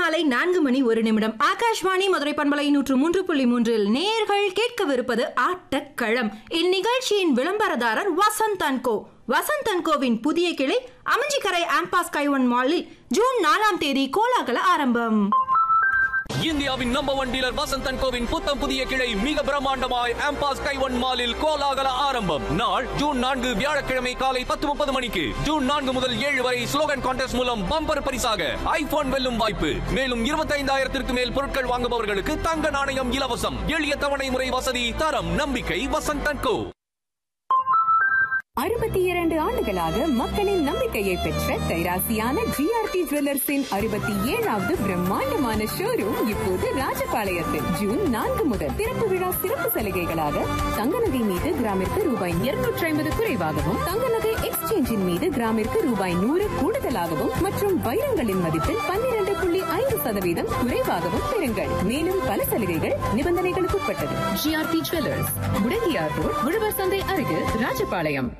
மாலை நான்கு மணி ஒரு நிமிடம் ஆகாஷ்வாணி மதுரை பண்பலை நூற்று மூன்று புள்ளி மூன்றில் நேர்கள் கேட்கவிருப்பது ஆட்டக்களம் இந்நிகழ்ச்சியின் விளம்பரதாரர் வசந்த் அன்கோ வசந்த் அன்கோவின் புதிய கிளை அமைஞ்சிக்கரை ஆம்பாஸ் கைவன் மாலில் ஜூன் நாலாம் தேதி கோலாகல ஆரம்பம் இந்தியாவின் நம்பர் ஒன் டீலர் வசந்தன் கோவின் புத்தம் புதிய கிளை மிக பிரம்மாண்டமாய் ஆம்பாஸ் கைவன் மாலில் கோலாகல ஆரம்பம் நாள் ஜூன் நான்கு வியாழக்கிழமை காலை பத்து முப்பது மணிக்கு ஜூன் நான்கு முதல் ஏழு வரை ஸ்லோகன் கான்டெஸ்ட் மூலம் பம்பர் பரிசாக ஐபோன் வெல்லும் வாய்ப்பு மேலும் இருபத்தைந்தாயிரத்திற்கு மேல் பொருட்கள் வாங்குபவர்களுக்கு தங்க நாணயம் இலவசம் எளிய தவணை முறை வசதி தரம் நம்பிக்கை வசந்தன் கோ அறுபத்தி இரண்டு ஆண்டுகளாக மக்களின் நம்பிக்கையை பெற்ற கைராசியான ஜிஆர்டி ஜுவல்லர்ஸின் அறுபத்தி ஏழாவது பிரம்மாண்டமான ஷோரூம் இப்போது ராஜபாளையத்தில் ஜூன் நான்கு முதல் திறப்பு விழா சிறப்பு சலுகைகளாக தங்க நகை மீது கிராமிற்கு ரூபாய் இருநூற்றி ஐம்பது குறைவாகவும் தங்க நகை எக்ஸ்சேஞ்சின் மீது கிராமிற்கு ரூபாய் நூறு கூடுதலாகவும் மற்றும் வைரங்களின் மதிப்பில் பன்னிரண்டு புள்ளி ஐந்து சதவீதம் குறைவாகவும் பெறுங்கள் மேலும் பல சலுகைகள் நிபந்தனைகளுக்கு உட்பட்டது ஜிஆர்டி ஜுவல்லர்ஸ் முடங்கியார் ரோட் உழவர் சந்தை அருகில் ராஜபாளையம்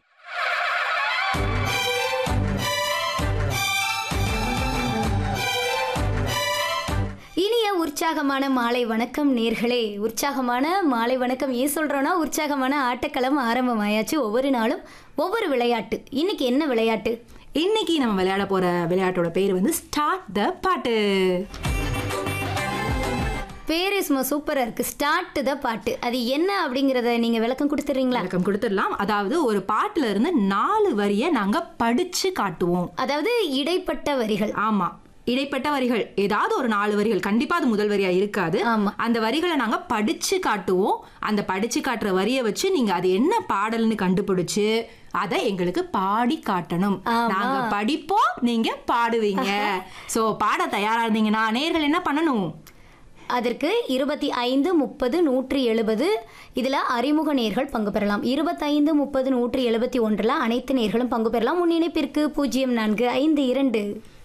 இனிய உற்சாகமான மாலை வணக்கம் நேர்களே உற்சாகமான மாலை வணக்கம் ஏன் சொல்றோம்னா உற்சாகமான ஆட்டக்களம் ஆரம்பமாயாச்சு ஒவ்வொரு நாளும் ஒவ்வொரு விளையாட்டு இன்னைக்கு என்ன விளையாட்டு இன்னைக்கு நம்ம விளையாட போற விளையாட்டோட பேர் வந்து ஸ்டார்ட் த பாட்டு பேரே சும்மா சூப்பரா இருக்கு ஸ்டார்ட் த பாட்டு அது என்ன அப்படிங்கறத நீங்க விளக்கம் கொடுத்துறீங்களா விளக்கம் கொடுத்துடலாம் அதாவது ஒரு பாட்டுல இருந்து நாலு வரியை நாங்க படிச்சு காட்டுவோம் அதாவது இடைப்பட்ட வரிகள் ஆமா இடைப்பட்ட வரிகள் ஏதாவது ஒரு நாலு வரிகள் கண்டிப்பா அது முதல் வரியா இருக்காது ஆமா. அந்த வரிகளை நாங்க படிச்சு காட்டுவோம் அந்த படிச்சு காட்டுற வரியை வச்சு நீங்க அது என்ன பாடல்னு கண்டுபிடிச்சு அதை எங்களுக்கு பாடி காட்டணும் ஆமா. நாங்க படிப்போம் நீங்க பாடுவீங்க சோ பாட தயாரா இருந்தீங்கன்னா நேர்கள் என்ன பண்ணணும் அதற்கு இருபத்தி ஐந்து முப்பது நூற்றி எழுபது இதில் அறிமுக நேர்கள் பங்கு பெறலாம் இருபத்தைந்து முப்பது நூற்றி எழுபத்தி ஒன்றில் அனைத்து நேர்களும் பங்கு பெறலாம் முன்னிணைப்பிற்கு பூஜ்ஜியம் நான்கு ஐந்து இரண்டு